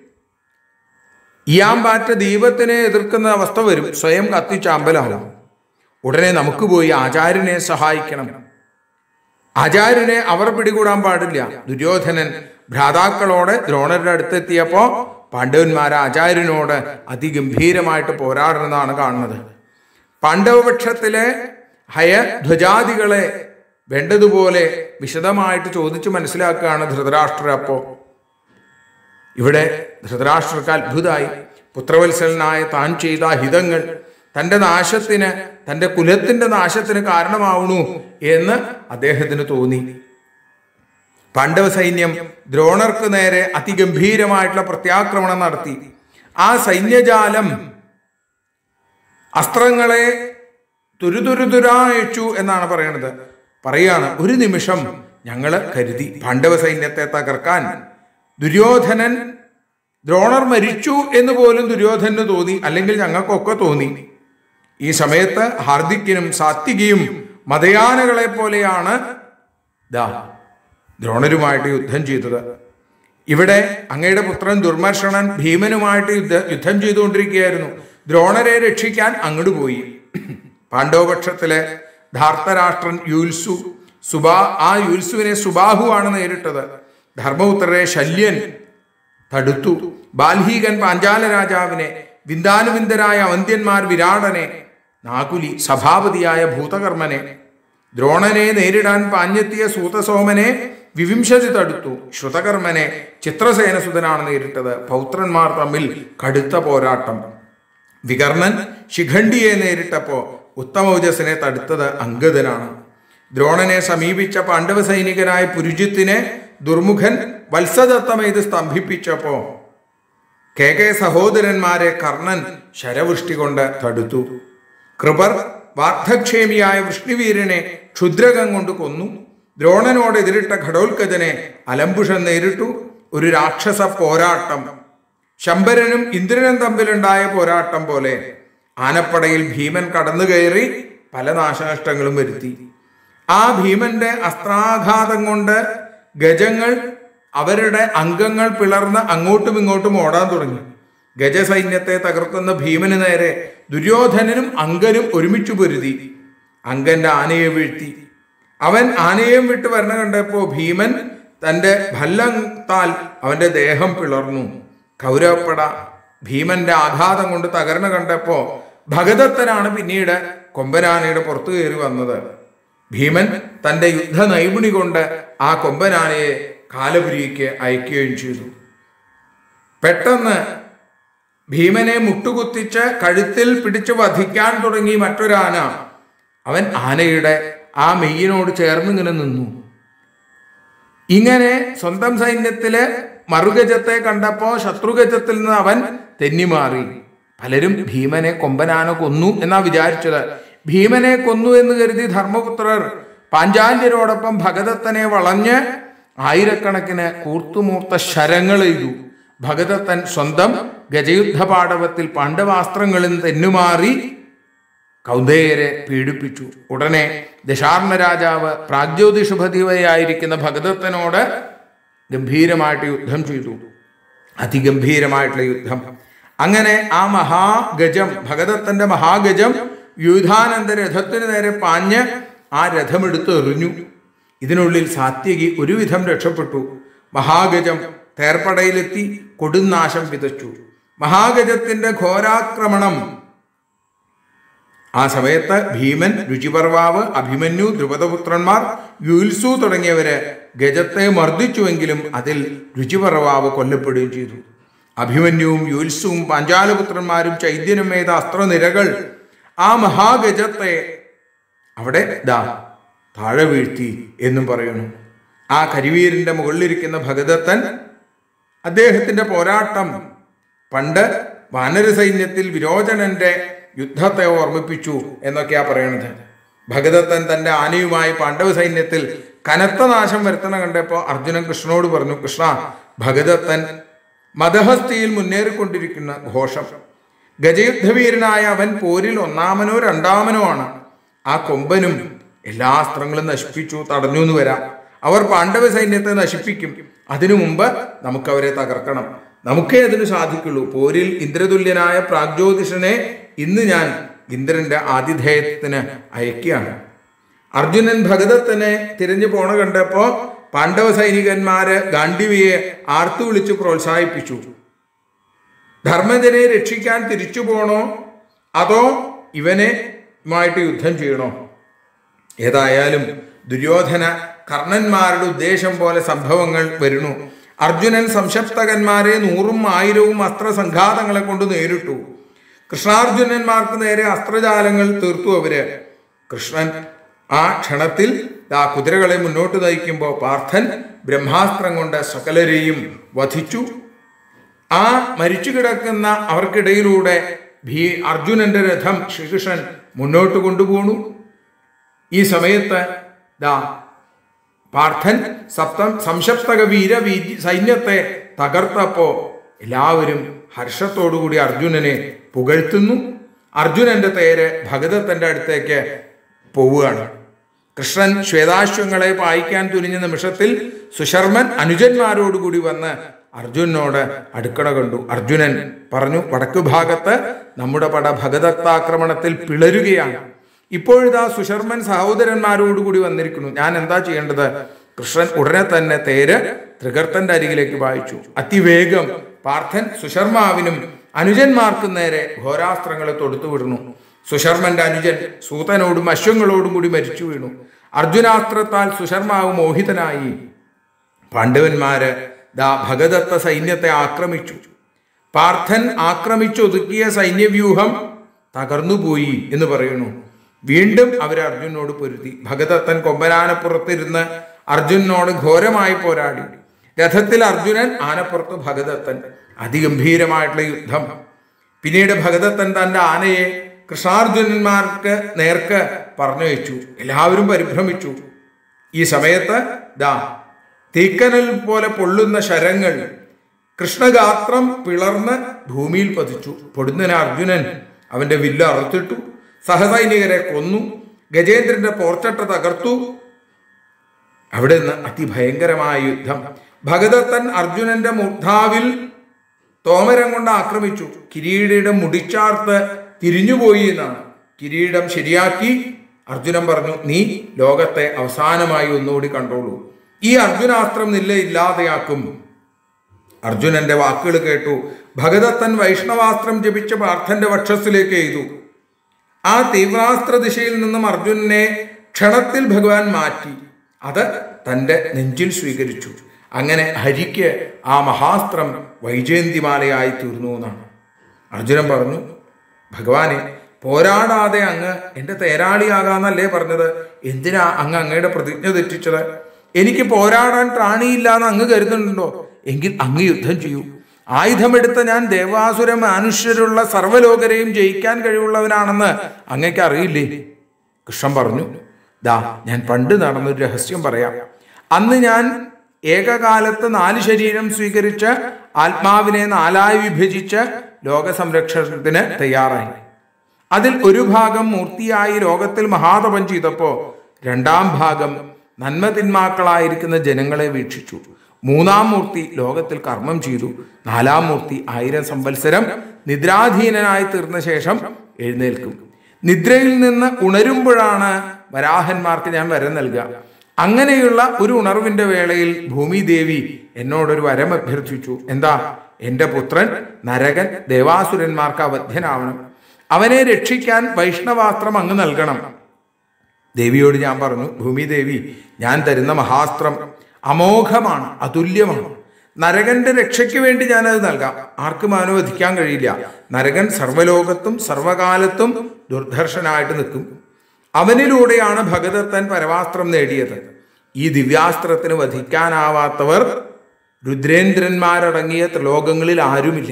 ഇയാമ്പാറ്റ ദീപത്തിനെ എതിർക്കുന്ന അവസ്ഥ വരും സ്വയം കത്തിച്ചാമ്പലാകും ഉടനെ നമുക്ക് പോയി ആചാര്യനെ സഹായിക്കണം ആചാര്യനെ അവർ പിടികൂടാൻ പാടില്ല ദുര്യോധനൻ ഭ്രാതാക്കളോടെ ദ്രോണരുടെ അടുത്തെത്തിയപ്പോ പാണ്ഡവന്മാർ ആചാര്യനോട് അതിഗംഭീരമായിട്ട് പോരാടുന്നതാണ് കാണുന്നത് പാണ്ഡവപക്ഷത്തിലെ ഹയധ്വജാദികളെ വേണ്ടതുപോലെ വിശദമായിട്ട് ചോദിച്ചു മനസ്സിലാക്കുകയാണ് ധൃതരാഷ്ട്രർ അപ്പോ ഇവിടെ ധൃതരാഷ്ട്രർക്ക് അത്ഭുതമായി പുത്രവത്സലനായ താൻ ചെയ്ത ഹിതങ്ങൾ തന്റെ നാശത്തിന് തന്റെ കുലത്തിന്റെ നാശത്തിന് കാരണമാവണു എന്ന് അദ്ദേഹത്തിന് തോന്നി പാണ്ഡവ സൈന്യം ദ്രോണർക്ക് നേരെ അതിഗംഭീരമായിട്ടുള്ള പ്രത്യാക്രമണം നടത്തി ആ സൈന്യജാലം അസ്ത്രങ്ങളെ തുരുതുരുതുരായച്ചു എന്നാണ് പറയുന്നത് പറയാണ് ഒരു നിമിഷം ഞങ്ങള് കരുതി പാണ്ഡവ സൈന്യത്തെ തകർക്കാൻ ദുര്യോധനൻ ദ്രോണർ മരിച്ചു എന്ന് പോലും ദുര്യോധനന് തോന്നി അല്ലെങ്കിൽ ഞങ്ങൾക്കൊക്കെ തോന്നി ഈ സമയത്ത് ഹാർദിക്കിനും സാത്വികിയും മതയാനകളെ പോലെയാണ് ദാ ദ്രോണരുമായിട്ട് യുദ്ധം ചെയ്തത് ഇവിടെ അങ്ങയുടെ പുത്രൻ ദുർമർഷണൻ ഭീമനുമായിട്ട് യുദ്ധ യുദ്ധം ചെയ്തുകൊണ്ടിരിക്കുകയായിരുന്നു ദ്രോണരെ രക്ഷിക്കാൻ അങ്ങോട്ട് പോയി പാണ്ഡവപക്ഷത്തിലെ ധാർത്തരാഷ്ട്രൻ യുൽസു സുബാ ആ യുൽസുവിനെ സുബാഹുവാണ് നേരിട്ടത് ധർമ്മപുത്രരെ ശല്യൻ തടുത്തു ബാൽഹീകൻ പാഞ്ചാല രാജാവിനെ വിന്ദാനുവിന്ദരായ അവന്ത്യന്മാർ വിരാടനെ നാകുലി സഭാപതിയായ ഭൂതകർമ്മനെ ദ്രോണനെ നേരിടാൻ പാഞ്ഞെത്തിയ സൂതസോമനെ വിവിംശതി തടുത്തു ശ്രുതകർമ്മനെ ചിത്രസേനസുതനാണ് നേരിട്ടത് പൗത്രന്മാർ തമ്മിൽ കടുത്ത പോരാട്ടം വികർണൻ ശിഖണ്ഡിയെ നേരിട്ടപ്പോ ഉത്തമൗജസിനെ തടുത്തത് അങ്കദനാണ് ദ്രോണനെ സമീപിച്ച പാണ്ഡവ സൈനികനായ പുരുജിത്തിനെ ദുർമുഖൻ വത്സദത്തമെയ്ത് സ്തംഭിപ്പിച്ചപ്പോ കെ കെ സഹോദരന്മാരെ കർണൻ ശരവൃഷ്ടി കൊണ്ട് തടുത്തു കൃപർ വാർദ്ധക്ഷേമിയായ വൃഷ്ണിവീരനെ ക്ഷുദ്രകം കൊണ്ട് കൊന്നു ദ്രോണനോട് എതിരിട്ട ഘടോത്കജനെ അലംബുഷൻ നേരിട്ടു ഒരു രാക്ഷസ പോരാട്ടം ശമ്പരനും ഇന്ദ്രനും തമ്മിലുണ്ടായ പോരാട്ടം പോലെ ആനപ്പടയിൽ ഭീമൻ കടന്നു കയറി പല നാശനഷ്ടങ്ങളും വരുത്തി ആ ഭീമന്റെ അസ്ത്രാഘാതം കൊണ്ട് ഗജങ്ങൾ അവരുടെ അംഗങ്ങൾ പിളർന്ന് അങ്ങോട്ടും ഇങ്ങോട്ടും ഓടാൻ തുടങ്ങി ഗജസൈന്യത്തെ തകർക്കുന്ന ഭീമന് നേരെ ദുര്യോധനനും അങ്കനും ഒരുമിച്ച് പൊരുതി അങ്കന്റെ ആനയെ വീഴ്ത്തി അവൻ ആനയും വിട്ട് വരണ കണ്ടപ്പോ ഭീമൻ തന്റെ ഭല്ലത്താൽ അവന്റെ ദേഹം പിളർന്നു കൗരവപ്പട ഭീമന്റെ ആഘാതം കൊണ്ട് തകർന്നു കണ്ടപ്പോ ഭഗദത്തനാണ് പിന്നീട് കൊമ്പനാനയുടെ പുറത്തു കയറി വന്നത് ഭീമൻ തന്റെ യുദ്ധ നൈപുണി കൊണ്ട് ആ കൊമ്പനാനയെ കാലപുരിക്ക് അയക്കുകയും ചെയ്തു പെട്ടെന്ന് ഭീമനെ മുട്ടുകുത്തിച്ച് കഴുത്തിൽ പിടിച്ചു വധിക്കാൻ തുടങ്ങി മറ്റൊരാന അവൻ ആനയുടെ ആ മെയ്യിനോട് ചേർന്ന് ഇങ്ങനെ നിന്നു ഇങ്ങനെ സ്വന്തം സൈന്യത്തിലെ മറുഗജത്തെ കണ്ടപ്പോ ശത്രുഗജത്തിൽ നിന്ന് അവൻ തെന്നിമാറി പലരും ഭീമനെ കൊമ്പനാന കൊന്നു എന്നാ വിചാരിച്ചത് ഭീമനെ കൊന്നു എന്ന് കരുതി ധർമ്മപുത്രർ പാഞ്ചാല്യരോടൊപ്പം ഭഗദത്തനെ വളഞ്ഞ് ആയിരക്കണക്കിന് കൂർത്തുമൂർത്ത ശരങ്ങൾ എയ്തു ഭഗദത്തൻ സ്വന്തം ഗജയുദ്ധ പാടവത്തിൽ പാണ്ഡവാസ്ത്രങ്ങളിൽ തെന്നുമാറി കൗന്ദേയരെ പീഡിപ്പിച്ചു ഉടനെ ദശാർണ രാജാവ് പ്രാഗ്ജ്യോതിഷുപതിവയായിരിക്കുന്ന ഭഗദത്തനോട് ഗംഭീരമായിട്ട് യുദ്ധം ചെയ്തു അതിഗംഭീരമായിട്ടുള്ള യുദ്ധം അങ്ങനെ ആ മഹാഗജം ഭഗദത്തന്റെ മഹാഗജം യുധാനന്ദ രഥത്തിന് നേരെ പാഞ്ഞ് ആ രഥമെടുത്ത് എറിഞ്ഞു ഇതിനുള്ളിൽ സാത്യകി ഒരുവിധം രക്ഷപ്പെട്ടു മഹാഗജം തേർപ്പടയിലെത്തി കൊടുനാശം വിതച്ചു മഹാഗജത്തിന്റെ ഘോരാക്രമണം ആ സമയത്ത് ഭീമൻ രുചിപർവാവ് അഭിമന്യു ദ്രുപദപുത്രന്മാർ യുൽസു തുടങ്ങിയവര് ഗജത്തെ മർദ്ദിച്ചുവെങ്കിലും അതിൽ രുചിപർവാവ് കൊല്ലപ്പെടുകയും ചെയ്തു അഭിമന്യുവും യുൽസുവും പാഞ്ചാലപുത്രന്മാരും ചൈദ്യനുമേത അസ്ത്രനിരകൾ ആ മഹാഗജത്തെ അവിടെ ദാ താഴെ വീഴ്ത്തി എന്നും പറയുന്നു ആ കരിവീരിന്റെ മുകളിലിരിക്കുന്ന ഭഗദത്തൻ അദ്ദേഹത്തിന്റെ പോരാട്ടം പണ്ട് വാനര സൈന്യത്തിൽ വിരോചനന്റെ യുദ്ധത്തെ ഓർമ്മിപ്പിച്ചു എന്നൊക്കെയാ പറയണത് ഭഗദത്തൻ തന്റെ ആനയുമായി പാണ്ഡവ സൈന്യത്തിൽ കനത്ത നാശം വരുത്തണ കണ്ടപ്പോ അർജുനൻ കൃഷ്ണനോട് പറഞ്ഞു കൃഷ്ണ ഭഗദത്തൻ മദഹസ്തിയിൽ മുന്നേറിക്കൊണ്ടിരിക്കുന്ന ഘോഷം ഗജയുദ്ധവീരനായ അവൻ പോരിൽ ഒന്നാമനോ രണ്ടാമനോ ആണ് ആ കൊമ്പനും എല്ലാ അസ്ത്രങ്ങളും നശിപ്പിച്ചു തടഞ്ഞു എന്ന് വരാം അവർ പാണ്ഡവ സൈന്യത്തെ നശിപ്പിക്കും അതിനു മുമ്പ് നമുക്ക് അവരെ തകർക്കണം നമുക്കേ അതിന് സാധിക്കുള്ളൂ പോരിൽ ഇന്ദ്രതുല്യനായ പ്രാഗ്ജ്യോതിഷനെ ഇന്ന് ഞാൻ ഇന്ദ്രന്റെ ആതിഥേയത്തിന് അയക്കുകയാണ് അർജുനൻ ഭഗദത്തനെ തിരഞ്ഞു പോണ കണ്ടപ്പോ പാണ്ഡവ സൈനികന്മാര് ഗാന്ഡിവിയെ ആർത്തു വിളിച്ച് പ്രോത്സാഹിപ്പിച്ചു ധർമ്മജനെ രക്ഷിക്കാൻ തിരിച്ചു പോണോ അതോ ഇവനെ മായിട്ട് യുദ്ധം ചെയ്യണോ ഏതായാലും ദുര്യോധന കർണന്മാരുടെ ഉദ്ദേശം പോലെ സംഭവങ്ങൾ വരുന്നു അർജുനൻ സംശപ്തകന്മാരെ നൂറും ആയിരവും അസ്ത്രസംഘാതങ്ങളെ കൊണ്ട് നേരിട്ടു കൃഷ്ണാർജുനന്മാർക്ക് നേരെ അസ്ത്രജാലങ്ങൾ തീർത്തു അവര് കൃഷ്ണൻ ആ ക്ഷണത്തിൽ ആ കുതിരകളെ മുന്നോട്ട് നയിക്കുമ്പോൾ പാർത്ഥൻ ബ്രഹ്മാസ്ത്രം കൊണ്ട് സകലരെയും വധിച്ചു ആ മരിച്ചു കിടക്കുന്ന അവർക്കിടയിലൂടെ ഭീ അർജുനന്റെ രഥം ശ്രീകൃഷ്ണൻ മുന്നോട്ട് കൊണ്ടുപോണു ഈ സമയത്ത് ദാ പാർത്ഥൻ സപ്തം സംശപ്തക വീര വീ- സൈന്യത്തെ തകർത്തപ്പോ എല്ലാവരും ഹർഷത്തോടുകൂടി അർജുനനെ പുകഴ്ത്തുന്നു അർജുനന്റെ തേര് ഭഗതത്തന്റെ അടുത്തേക്ക് പോവുകയാണ് കൃഷ്ണൻ ശ്വേതാശ്വങ്ങളെ പായിക്കാൻ തുനിഞ്ഞ നിമിഷത്തിൽ സുശർമൻ അനുജന്മാരോടുകൂടി വന്ന് അർജുനോട് അടുക്കള കണ്ടു അർജുനൻ പറഞ്ഞു വടക്കു ഭാഗത്ത് നമ്മുടെ പട ഭഗദത്താക്രമണത്തിൽ പിളരുകയാണ് ഇപ്പോഴിതാ സുശർമൻ സഹോദരന്മാരോടുകൂടി വന്നിരിക്കുന്നു ഞാൻ എന്താ ചെയ്യേണ്ടത് കൃഷ്ണൻ ഉടനെ തന്നെ തേര് ത്രികർത്തന്റെ അരികിലേക്ക് വായിച്ചു അതിവേഗം പാർത്ഥൻ സുശർമാവിനും അനുജന്മാർക്കും നേരെ ഘോരാസ്ത്രങ്ങളെ തൊടുത്തു വിടുന്നു സുശർമന്റെ അനുജൻ സൂതനോടും അശ്വങ്ങളോടും കൂടി മരിച്ചു വീണു അർജുനാസ്ത്രത്താൽ സുശർമാവ് മോഹിതനായി പാണ്ഡവന്മാര് ദാ ഭഗദത്ത സൈന്യത്തെ ആക്രമിച്ചു പാർത്ഥൻ ആക്രമിച്ചൊതുക്കിയ സൈന്യവ്യൂഹം തകർന്നുപോയി എന്ന് പറയുന്നു വീണ്ടും അവർ അർജുനോട് പൊരുതി ഭഗദത്തൻ കൊമ്പനാനപ്പുറത്തിരുന്ന് അർജുനനോട് ഘോരമായി പോരാടി രഥത്തിൽ അർജുനൻ ആനപ്പുറത്ത് ഭഗദത്തൻ അതിഗംഭീരമായിട്ടുള്ള യുദ്ധം പിന്നീട് ഭഗദത്തൻ തന്റെ ആനയെ കൃഷ്ണാർജുനന്മാർക്ക് നേർക്ക് പറഞ്ഞു വെച്ചു എല്ലാവരും പരിഭ്രമിച്ചു ഈ സമയത്ത് ദാ തീക്കനൽ പോലെ പൊള്ളുന്ന ശരങ്ങൾ കൃഷ്ണഗാത്രം പിളർന്ന് ഭൂമിയിൽ പതിച്ചു പൊടുന്നന അർജുനൻ അവന്റെ വില്ല് അറുത്തിട്ടു സഹസൈനികരെ കൊന്നു ഗജേന്ദ്രന്റെ പോർച്ചട്ട തകർത്തു അവിടെ നിന്ന് അതിഭയങ്കരമായ യുദ്ധം ഭഗദത്തൻ അർജുനന്റെ മൂർധാവിൽ തോമരം കൊണ്ട് ആക്രമിച്ചു കിരീടയുടെ മുടിച്ചാർത്ത് തിരിഞ്ഞുപോയി എന്നാണ് കിരീടം ശരിയാക്കി അർജുനൻ പറഞ്ഞു നീ ലോകത്തെ അവസാനമായി ഒന്നുകൂടി കണ്ടോളൂ ഈ അർജുനാസ്ത്രം നില്ല ഇല്ലാതെയാക്കും അർജുനന്റെ വാക്കുകൾ കേട്ടു ഭഗദത്തൻ വൈഷ്ണവാസ്ത്രം ജപിച്ച പാർത്ഥന്റെ വക്ഷസ്സിലേക്ക് എഴുതു ആ തീവ്രാസ്ത്ര ദിശയിൽ നിന്നും അർജുനനെ ക്ഷണത്തിൽ ഭഗവാൻ മാറ്റി അത് തൻ്റെ നെഞ്ചിൽ സ്വീകരിച്ചു അങ്ങനെ ഹരിക്ക് ആ മഹാസ്ത്രം വൈജയന്തിമാലയായി തീർന്നു എന്നാണ് അർജുനൻ പറഞ്ഞു ഭഗവാനെ പോരാടാതെ അങ്ങ് എൻ്റെ തേരാളിയാകാന്നല്ലേ പറഞ്ഞത് എന്തിനാ അങ്ങ് അങ്ങയുടെ പ്രതിജ്ഞ തെറ്റിച്ചത് എനിക്ക് പോരാടാൻ ത്രാണിയില്ല എന്ന് അങ്ങ് കരുതുന്നുണ്ടോ എങ്കിൽ അങ്ങ് യുദ്ധം ചെയ്യൂ ആയുധമെടുത്ത ഞാൻ ദേവാസുര മനുഷ്യരുള്ള സർവ്വലോകരെയും ജയിക്കാൻ കഴിവുള്ളവനാണെന്ന് അങ്ങയ്ക്ക് അറിയില്ലേ കൃഷ്ണൻ പറഞ്ഞു ദാ ഞാൻ പണ്ട് നടന്നൊരു രഹസ്യം പറയാം അന്ന് ഞാൻ ഏകകാലത്ത് നാല് ശരീരം സ്വീകരിച്ച് ആത്മാവിനെ നാലായി വിഭജിച്ച് ലോക സംരക്ഷണത്തിന് തയ്യാറായി അതിൽ ഒരു ഭാഗം മൂർത്തിയായി ലോകത്തിൽ മഹാതപം ചെയ്തപ്പോ രണ്ടാം ഭാഗം നന്മതിന്മാക്കളായിരിക്കുന്ന ജനങ്ങളെ വീക്ഷിച്ചു മൂന്നാം മൂർത്തി ലോകത്തിൽ കർമ്മം ചെയ്തു നാലാം മൂർത്തി ആയിരം സംവത്സരം നിദ്രാധീനനായി തീർന്ന ശേഷം എഴുന്നേൽക്കും നിദ്രയിൽ നിന്ന് ഉണരുമ്പോഴാണ് വരാഹന്മാർക്ക് ഞാൻ വരം നൽകുക അങ്ങനെയുള്ള ഒരു ഉണർവിന്റെ വേളയിൽ ഭൂമിദേവി എന്നോടൊരു വരം അഭ്യർത്ഥിച്ചു എന്താ എന്റെ പുത്രൻ നരകൻ ദേവാസുരന്മാർക്ക് അവധ്യനാവണം അവനെ രക്ഷിക്കാൻ വൈഷ്ണവാസ്ത്രം അങ്ങ് നൽകണം ദേവിയോട് ഞാൻ പറഞ്ഞു ഭൂമിദേവി ഞാൻ തരുന്ന മഹാസ്ത്രം അമോഘമാണ് അതുല്യമാണ് നരകന്റെ രക്ഷയ്ക്ക് വേണ്ടി ഞാനത് നൽകാം ആർക്കും അനുവദിക്കാൻ കഴിയില്ല നരകൻ സർവ്വലോകത്തും സർവകാലത്തും ദുർദർശനായിട്ട് നിൽക്കും അവനിലൂടെയാണ് ഭഗദത്തൻ പരമാസ്ത്രം നേടിയത് ഈ ദിവ്യാസ്ത്രത്തിന് വധിക്കാനാവാത്തവർ രുദ്രേന്ദ്രന്മാരടങ്ങിയ ത്രിലോകങ്ങളിൽ ആരുമില്ല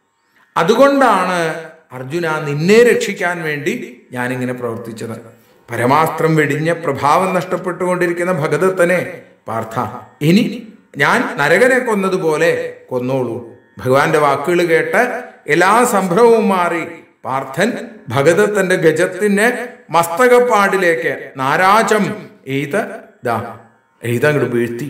അതുകൊണ്ടാണ് അർജുന നിന്നെ രക്ഷിക്കാൻ വേണ്ടി ഞാനിങ്ങനെ പ്രവർത്തിച്ചത് പരമാസ്ത്രം വെടിഞ്ഞ് പ്രഭാവം നഷ്ടപ്പെട്ടുകൊണ്ടിരിക്കുന്ന ഭഗദത്തനെ പാർത്ഥ ഇനി ഞാൻ നരകനെ കൊന്നതുപോലെ കൊന്നോളൂ ഭഗവാന്റെ വാക്കുകൾ കേട്ട് എല്ലാ സംഭവവും മാറി പാർത്ഥൻ ഭഗദത്തന്റെ ഗജത്തിന് മസ്തകപ്പാടിലേക്ക് നാരാജം എയ്ത് ദാ എയ്തങ്ങോട്ട് വീഴ്ത്തി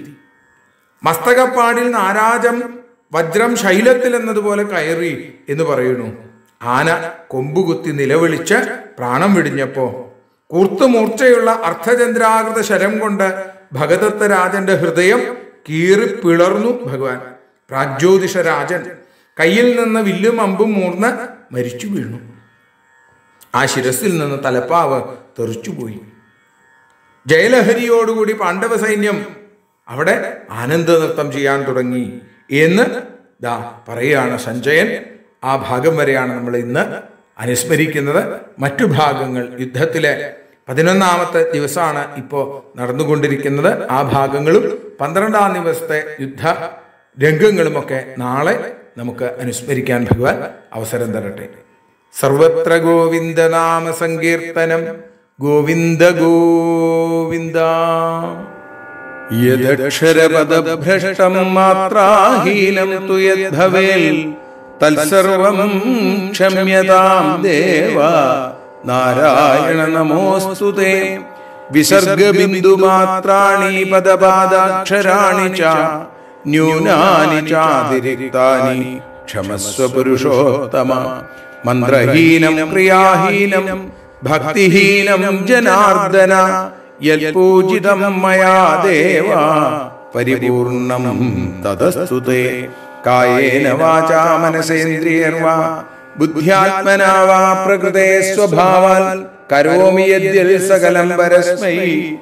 മസ്തകപ്പാടിൽ നാരാജം വജ്രം ശൈലത്തിൽ എന്നതുപോലെ കയറി എന്ന് പറയുന്നു ആന കൊമ്പുകുത്തി നിലവിളിച്ച് പ്രാണം വെടിഞ്ഞപ്പോ കൂർത്തുമൂർച്ചയുള്ള അർദ്ധചന്ദ്രാകൃത ശരം കൊണ്ട് ഭഗദത്ത രാജന്റെ ഹൃദയം കീറി പിളർന്നു ഭഗവാൻ പ്രാജ്യോതിഷ രാജൻ കയ്യിൽ നിന്ന് വില്ലും അമ്പും മൂർന്ന് മരിച്ചു വീണു ആ ശിരസിൽ നിന്ന് തലപ്പാവ് തെറിച്ചുപോയി ജയലഹരിയോടുകൂടി പാണ്ഡവ സൈന്യം അവിടെ ആനന്ദ നൃത്തം ചെയ്യാൻ തുടങ്ങി എന്ന് ദാ പറയുകയാണ് സഞ്ജയൻ ആ ഭാഗം വരെയാണ് നമ്മൾ ഇന്ന് അനുസ്മരിക്കുന്നത് മറ്റു ഭാഗങ്ങൾ യുദ്ധത്തിലെ പതിനൊന്നാമത്തെ ദിവസമാണ് ഇപ്പോൾ നടന്നുകൊണ്ടിരിക്കുന്നത് ആ ഭാഗങ്ങളും പന്ത്രണ്ടാം ദിവസത്തെ യുദ്ധ രംഗങ്ങളുമൊക്കെ നാളെ നമുക്ക് അനുസ്മരിക്കാൻ ഭഗവാൻ അവസരം തരട്ടെ സർവത്ര ഗോവിന്ദനാമ സങ്കീർത്തനം ഗോവിന്ദ ഗോവിന്ദ യദക്ഷരപദഭ്രഷ്ടം മാത്രാഹീനം തു യദ്ഭവേൽ തത്സർവം ക്ഷമ്യതാം ദേവ നാരായണ നമോസ്തു തേ വിസർഗബിന്ദുമാത്രാണി പദപാദാക്ഷരാണി ച ന്യൂനാനി ചാതിരിക്താനി ക്ഷമസ്വ പുരുഷോത്തമ മന്ത്രഹീനം ക്രിയാഹീനം ഭക്തിഹീനം ജനാർദ്ദന യൽപൂജിതം മയാ ദേവ പരിപൂർണം തദസ്തു തേ കായേന വാചാ മനസേന്ദ്രിയർവാ ബുദ്ധ്യാത്മനാ വാ പ്രകൃതേ സ്വഭാവാൽ കരോമി യദ്യൽ സകലം പരസ്മൈ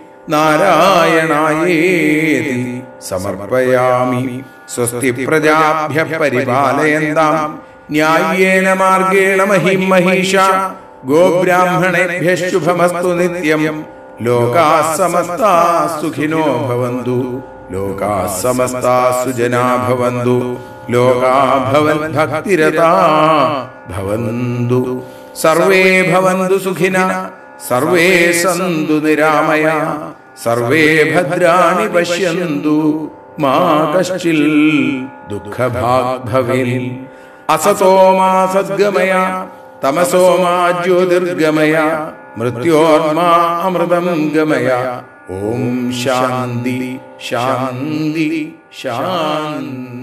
നാരായണായേതി സമർപ്പയാമി സ്വസ്തി പ്രജാഭ്യ പരിപാലയന്താം ന്യായേന മാർഗേണ മഹിം മഹീഷ ഗോബ്രാഹ്മണേഭ്യ ശുഭമസ്തു നിത്യം ലോകാ സമസ്താ സുഖിനോ ഭവന്തു ലോകാ സമസ്താ സുജനാ ഭവന്തു ലോകാ ഭവൻ ഭക്തിരതാ ഭവന്തു സർവേ ഭവന്തു സുഖിന സർവേ സന്തു നിരാമയ സർവേ ഭദ്രാണി പശ്യന്തു മാ കശ്ചിൽ ദുഃഖഭാഗ് ഭവേൽ അസതോ മാ സദ്ഗമയ തമസോ മാ ജ്യോതിർഗമയ മൃത്യോർമാ അമൃതം ഗമയ ഓം ശാന്തി ശാന്തി ശാന്തി